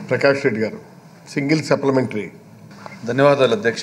ప్రకాష్ రెడ్డి గారు single supplementary ధన్యవాదాలు అధ్యక్ష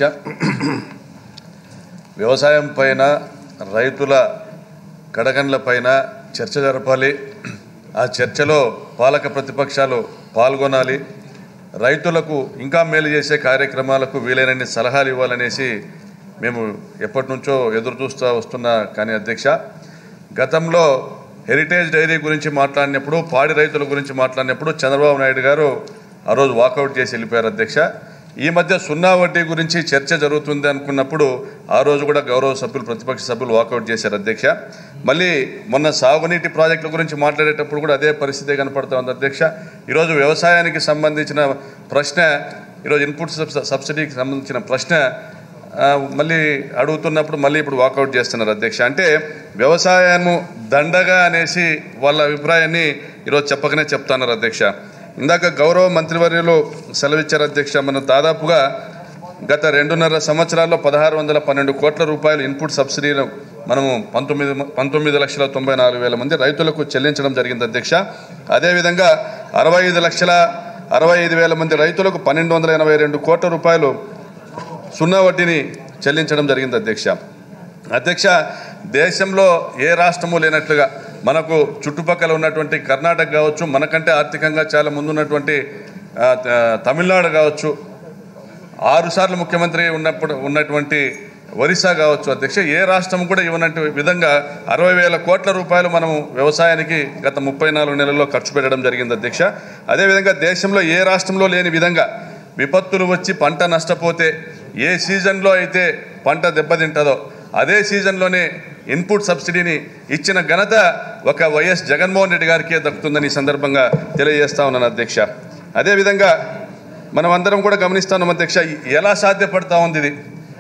వ్యవసాయం పైన రైతుల కడగండ్ల పైన చర్చ జరపాలి ఆ చర్చలో పాలక ప్రతిపక్షాలు పాల్గొనాలి రైతులకు ఇంకా మేలు చేసే కార్యక్రమాలకు వీలైనన్ని సలహాలు ఇవ్వాలనేసి మేము ఎప్పటి నుంచో ఎదురు చూస్తూ వస్తున్నా కానీ అధ్యక్ష గతంలో హెరిటేజ్ డైరీ గురించి మాట్లాడినప్పుడు పాడి రైతుల గురించి మాట్లాడినప్పుడు చంద్రబాబు నాయుడు గారు ఆ రోజు వాకౌట్ చేసి వెళ్ళిపోయారు అధ్యక్ష ఈ మధ్య సున్నా వడ్డీ గురించి చర్చ జరుగుతుంది అనుకున్నప్పుడు ఆ రోజు కూడా గౌరవ సభ్యులు ప్రతిపక్ష సభ్యులు వాకౌట్ చేశారు అధ్యక్ష మళ్ళీ మొన్న సాగునీటి ప్రాజెక్టుల గురించి మాట్లాడేటప్పుడు కూడా అదే పరిస్థితి కనపడుతూ ఉంది అధ్యక్ష ఈరోజు వ్యవసాయానికి సంబంధించిన ప్రశ్న ఈరోజు ఇన్పుట్ సబ్సి- సబ్సిడీకి సంబంధించిన ప్రశ్న ఆ, మళ్ళీ అడుగుతున్నప్పుడు మళ్ళీ ఇప్పుడు వాకౌట్ చేస్తున్నారు అధ్యక్ష అంటే వ్యవసాయాన్ని దండగా అనేసి వాళ్ళ అభిప్రాయాన్ని ఈరోజు చెప్పకనే చెప్తున్నారు అధ్యక్ష ఇందాక గౌరవ మంత్రివర్యులు సెలవిచ్చారు అధ్యక్ష మనం దాదాపుగా గత రెండున్నర సంవత్సరాల్లో పదహారు వందల పన్నెండు కోట్ల రూపాయలు ఇన్పుట్ సబ్సిడీలు మనము పంతొమ్మిది పంతొమ్మిది లక్షల తొంభై నాలుగు వేల మంది రైతులకు చెల్లించడం జరిగింది అధ్యక్ష అదేవిధంగా అరవై ఐదు లక్షల అరవై ఐదు వేల మంది రైతులకు పన్నెండు వందల ఎనభై రెండు కోట్ల రూపాయలు సున్నా వడ్డీని చెల్లించడం జరిగింది అధ్యక్ష అధ్యక్ష దేశంలో ఏ రాష్ట్రము లేనట్లుగా మనకు చుట్టుపక్కల ఉన్నటువంటి కర్ణాటక కావచ్చు మనకంటే ఆర్థికంగా చాలా ముందున్నటువంటి ఆ, త- తమిళనాడు కావచ్చు ఆరు సార్లు ముఖ్యమంత్రి ఉన్నప్పుడు ఉన్నటువంటి ఒరిస్సా కావచ్చు అధ్యక్ష ఏ రాష్ట్రం కూడా ఇవ్వనట్టు విధంగా అరవై వేల కోట్ల రూపాయలు మనం వ్యవసాయానికి గత ముప్పై నాలుగు నెలల్లో ఖర్చు పెట్టడం జరిగింది అధ్యక్ష అదేవిధంగా దేశంలో ఏ రాష్ట్రంలో లేని విధంగా విపత్తులు వచ్చి పంట నష్టపోతే ఏ సీజన్లో అయితే పంట దెబ్బతింటుందో అదే సీజన్లోనే ఇన్పుట్ సబ్సిడీని ఇచ్చిన ఘనత ఒక వైఎస్ జగన్మోహన్ రెడ్డి గారికే దక్కుతుందని ఈ సందర్భంగా తెలియజేస్తా ఉన్నాను అధ్యక్ష అదేవిధంగా మనం అందరం కూడా గమనిస్తాం అధ్యక్ష ఎలా సాధ్యపడతా ఉంది ఇది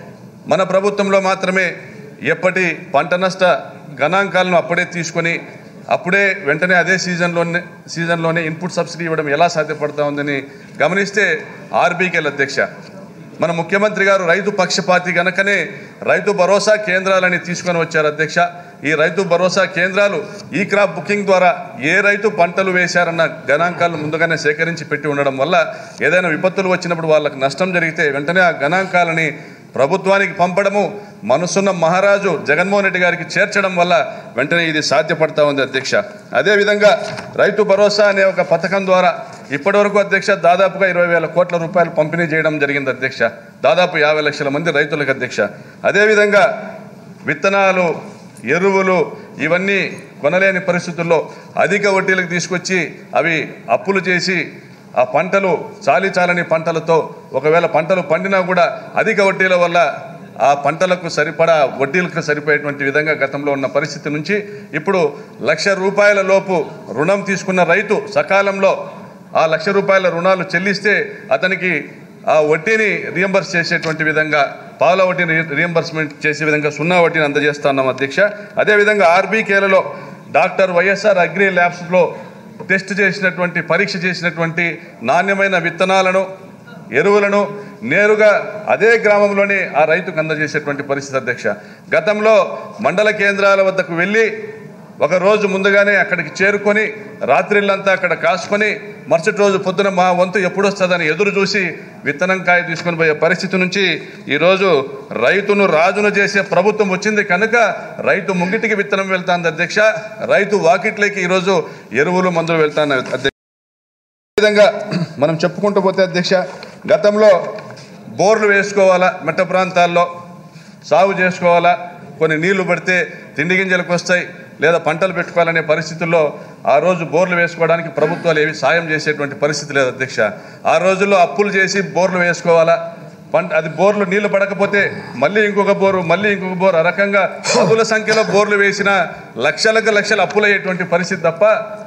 మన ప్రభుత్వంలో మాత్రమే ఎప్పటి పంట నష్ట గణాంకాలను అప్పుడే తీసుకొని అప్పుడే వెంటనే అదే సీజన్లోనే సీజన్లోనే ఇన్పుట్ సబ్సిడీ ఇవ్వడం ఎలా సాధ్యపడతా ఉందని గమనిస్తే ఆర్బీకేల అధ్యక్ష మన ముఖ్యమంత్రి గారు రైతు పక్షపాతి గనకనే రైతు భరోసా కేంద్రాలని తీసుకొని వచ్చారు అధ్యక్ష ఈ రైతు భరోసా కేంద్రాలు ఈ క్రాప్ బుకింగ్ ద్వారా ఏ రైతు పంటలు వేశారన్న గణాంకాలను ముందుగానే సేకరించి పెట్టి ఉండడం వల్ల ఏదైనా విపత్తులు వచ్చినప్పుడు వాళ్ళకి నష్టం జరిగితే వెంటనే ఆ గణాంకాలని ప్రభుత్వానికి పంపడము మనసున్న మహారాజు జగన్మోహన్ రెడ్డి గారికి చేర్చడం వల్ల వెంటనే ఇది సాధ్యపడతా ఉంది అధ్యక్ష అదేవిధంగా రైతు భరోసా అనే ఒక పథకం ద్వారా ఇప్పటివరకు అధ్యక్ష దాదాపుగా ఇరవై వేల కోట్ల రూపాయలు పంపిణీ చేయడం జరిగింది అధ్యక్ష దాదాపు యాభై లక్షల మంది రైతులకు అధ్యక్ష అదేవిధంగా విత్తనాలు ఎరువులు ఇవన్నీ కొనలేని పరిస్థితుల్లో అధిక వడ్డీలకు తీసుకొచ్చి అవి అప్పులు చేసి ఆ పంటలు చాలి చాలని పంటలతో ఒకవేళ పంటలు పండినా కూడా అధిక వడ్డీల వల్ల ఆ పంటలకు సరిపడా వడ్డీలకు సరిపోయేటువంటి విధంగా గతంలో ఉన్న పరిస్థితి నుంచి ఇప్పుడు లక్ష రూపాయల లోపు రుణం తీసుకున్న రైతు సకాలంలో ఆ లక్ష రూపాయల రుణాలు చెల్లిస్తే అతనికి ఆ వడ్డీని రియంబర్స్ చేసేటువంటి విధంగా పావుల వడ్డీని రియంబర్స్మెంట్ చేసే విధంగా సున్నా వడ్డీని అందజేస్తా ఉన్నాం అధ్యక్ష అదేవిధంగా ఆర్బీకేలలో డాక్టర్ వైఎస్ఆర్ అగ్రి ల్యాబ్స్లో టెస్ట్ చేసినటువంటి పరీక్ష చేసినటువంటి నాణ్యమైన విత్తనాలను ఎరువులను నేరుగా అదే గ్రామంలోనే ఆ రైతుకు అందజేసేటువంటి పరిస్థితి అధ్యక్ష గతంలో మండల కేంద్రాల వద్దకు వెళ్ళి ఒక రోజు ముందుగానే అక్కడికి చేరుకొని రాత్రిళ్ళంతా అక్కడ కాసుకొని మరుసటి రోజు పొద్దున మా వంతు ఎప్పుడు వస్తుందని ఎదురు చూసి విత్తనం కాయ తీసుకొని పోయే పరిస్థితి నుంచి ఈరోజు రైతును రాజును చేసే ప్రభుత్వం వచ్చింది కనుక రైతు ముంగిటికి విత్తనం వెళ్తాంది అధ్యక్ష రైతు వాకిట్లకి ఈరోజు ఎరువులు మందులు వెళ్తాను అధ్యక్ష విధంగా మనం చెప్పుకుంటూ పోతే అధ్యక్ష గతంలో బోర్లు వేసుకోవాలా మెట్ట ప్రాంతాల్లో సాగు చేసుకోవాలా కొన్ని నీళ్లు పడితే తిండి గింజలకు వస్తాయి లేదా పంటలు పెట్టుకోవాలనే పరిస్థితుల్లో ఆ రోజు బోర్లు వేసుకోవడానికి ప్రభుత్వాలు ఏవి సాయం చేసేటువంటి పరిస్థితి లేదు అధ్యక్ష ఆ రోజుల్లో అప్పులు చేసి బోర్లు వేసుకోవాలా పంట అది బోర్లు నీళ్లు పడకపోతే మళ్ళీ ఇంకొక బోరు మళ్ళీ ఇంకొక బోరు ఆ రకంగా పదుల సంఖ్యలో బోర్లు వేసిన లక్షలకు లక్షలు అప్పులయ్యేటువంటి పరిస్థితి తప్ప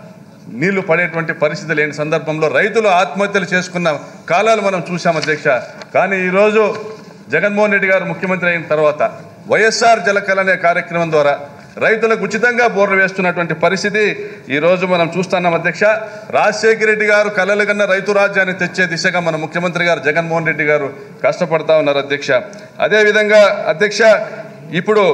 నీళ్లు పడేటువంటి పరిస్థితి లేని సందర్భంలో రైతులు ఆత్మహత్యలు చేసుకున్న కాలాలు మనం చూసాం అధ్యక్ష కానీ ఈరోజు జగన్మోహన్ రెడ్డి గారు ముఖ్యమంత్రి అయిన తర్వాత వైఎస్ఆర్ జలకళ అనే కార్యక్రమం ద్వారా రైతులకు ఉచితంగా బోర్లు వేస్తున్నటువంటి పరిస్థితి ఈరోజు మనం చూస్తున్నాం అధ్యక్ష రాజశేఖర రెడ్డి గారు కలలు కన్న రైతు రాజ్యాన్ని తెచ్చే దిశగా మన ముఖ్యమంత్రి గారు జగన్మోహన్ రెడ్డి గారు కష్టపడతా ఉన్నారు అధ్యక్ష అదేవిధంగా అధ్యక్ష ఇప్పుడు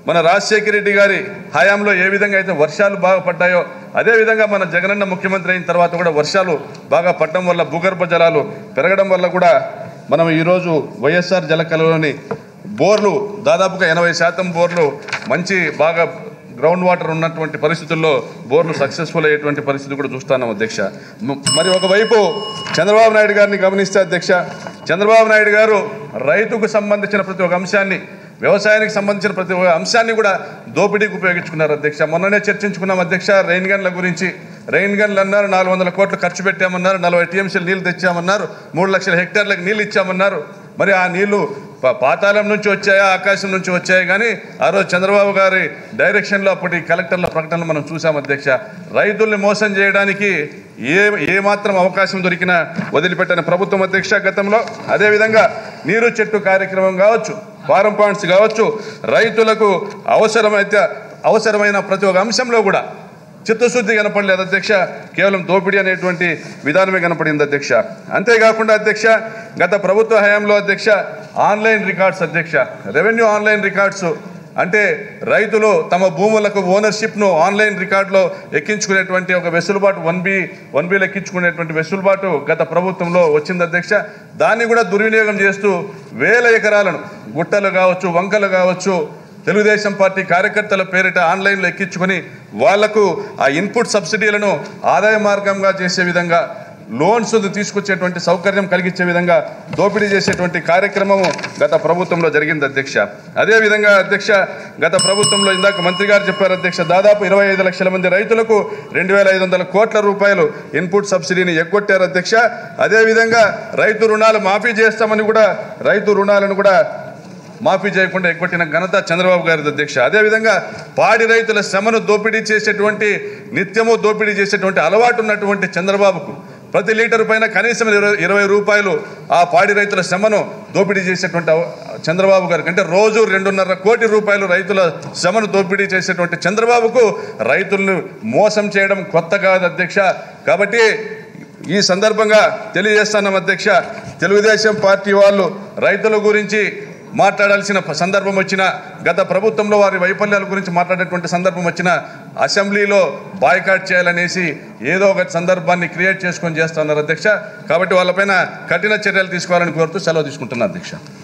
మన రాజశేఖర రెడ్డి గారి హయాంలో ఏ విధంగా అయితే వర్షాలు బాగా పడ్డాయో అదే విధంగా మన జగనన్న ముఖ్యమంత్రి అయిన తర్వాత కూడా వర్షాలు బాగా పడడం వల్ల భూగర్భ జలాలు పెరగడం వల్ల కూడా మనం ఈరోజు వైఎస్ఆర్ జలకళలోని బోర్లు దాదాపుగా ఎనభై శాతం బోర్లు మంచి బాగా గ్రౌండ్ వాటర్ ఉన్నటువంటి పరిస్థితుల్లో బోర్లు సక్సెస్ఫుల్ అయ్యేటువంటి పరిస్థితి కూడా చూస్తున్నాం అధ్యక్ష మ- మరి ఒకవైపు చంద్రబాబు నాయుడు గారిని గమనిస్తే అధ్యక్ష చంద్రబాబు నాయుడు గారు రైతుకు సంబంధించిన ప్రతి ఒక్క అంశాన్ని వ్యవసాయానికి సంబంధించిన ప్రతి ఒక్క అంశాన్ని కూడా దోపిడీకి ఉపయోగించుకున్నారు అధ్యక్ష మొన్ననే చర్చించుకున్నాం అధ్యక్ష రెయిన్ గన్ల గురించి రెయిన్ గన్లు అన్నారు నాలుగు వందల కోట్లు ఖర్చు పెట్టామన్నారు నలభై టీఎంసీలు నీళ్లు తెచ్చామన్నారు మూడు లక్షల హెక్టార్లకు నీళ్లు ఇచ్చామన్నారు మరి ఆ నీళ్లు పా- పాతాళం నుంచి వచ్చాయా ఆకాశం నుంచి వచ్చాయి కానీ ఆ రోజు చంద్రబాబు గారి డైరెక్షన్లో అప్పటి కలెక్టర్ల ప్రకటనలు మనం చూసాం అధ్యక్ష రైతుల్ని మోసం చేయడానికి ఏ ఏ మాత్రం అవకాశం దొరికినా వదిలిపెట్టిన ప్రభుత్వం అధ్యక్ష గతంలో అదేవిధంగా నీరు చెట్టు కార్యక్రమం కావచ్చు ఫారం పాయింట్స్ కావచ్చు రైతులకు అవసరమైతే అవసరమైన ప్రతి ఒక్క అంశంలో కూడా చిత్తశుద్ధి కనపడలేదు అధ్యక్ష కేవలం దోపిడీ అనేటువంటి విధానమే కనపడింది అధ్యక్ష అంతేకాకుండా అధ్యక్ష గత ప్రభుత్వ హయాంలో అధ్యక్ష ఆన్లైన్ రికార్డ్స్ అధ్యక్ష రెవెన్యూ ఆన్లైన్ రికార్డ్స్ అంటే రైతులు తమ భూములకు ఓనర్షిప్ను ఆన్లైన్ రికార్డులో ఎక్కించుకునేటువంటి ఒక వెసులుబాటు వన్ బి వన్ బిలు ఎక్కించుకునేటువంటి వెసులుబాటు గత ప్రభుత్వంలో వచ్చింది అధ్యక్ష దాన్ని కూడా దుర్వినియోగం చేస్తూ వేల ఎకరాలను గుట్టలు కావచ్చు వంకలు కావచ్చు తెలుగుదేశం పార్టీ కార్యకర్తల పేరిట ఆన్లైన్లో ఎక్కించుకొని వాళ్లకు ఆ ఇన్పుట్ సబ్సిడీలను ఆదాయ మార్గంగా చేసే విధంగా లోన్స్ తీసుకొచ్చేటువంటి సౌకర్యం కలిగించే విధంగా దోపిడీ చేసేటువంటి కార్యక్రమము గత ప్రభుత్వంలో జరిగింది అధ్యక్ష అదేవిధంగా అధ్యక్ష గత ప్రభుత్వంలో ఇందాక మంత్రి గారు చెప్పారు అధ్యక్ష దాదాపు ఇరవై ఐదు లక్షల మంది రైతులకు రెండు వేల ఐదు వందల కోట్ల రూపాయలు ఇన్పుట్ సబ్సిడీని ఎగ్గొట్టారు అధ్యక్ష అదేవిధంగా రైతు రుణాలు మాఫీ చేస్తామని కూడా రైతు రుణాలను కూడా మాఫీ చేయకుండా ఎగ్గొట్టిన ఘనత చంద్రబాబు గారి అధ్యక్ష అదేవిధంగా పాడి రైతుల శ్రమను దోపిడీ చేసేటువంటి నిత్యము దోపిడీ చేసేటువంటి అలవాటు ఉన్నటువంటి చంద్రబాబుకు ప్రతి లీటర్ పైన కనీసం ఇరవై ఇరవై రూపాయలు ఆ పాడి రైతుల శ్రమను దోపిడీ చేసేటువంటి అవ- చంద్రబాబు గారికి అంటే రోజు రెండున్నర కోటి రూపాయలు రైతుల శ్రమను దోపిడీ చేసేటువంటి చంద్రబాబుకు రైతులను మోసం చేయడం కొత్త కాదు అధ్యక్ష కాబట్టి ఈ సందర్భంగా తెలియజేస్తున్నాం అధ్యక్ష తెలుగుదేశం పార్టీ వాళ్ళు రైతుల గురించి మాట్లాడాల్సిన ప- సందర్భం వచ్చిన గత ప్రభుత్వంలో వారి వైఫల్యాల గురించి మాట్లాడేటువంటి సందర్భం వచ్చిన అసెంబ్లీలో బాయ్కాట్ చేయాలనేసి ఏదో ఒక సందర్భాన్ని క్రియేట్ చేసుకొని చేస్తున్నారు అధ్యక్ష కాబట్టి వాళ్ళపైన కఠిన చర్యలు తీసుకోవాలని కోరుతూ సెలవు తీసుకుంటున్నారు అధ్యక్ష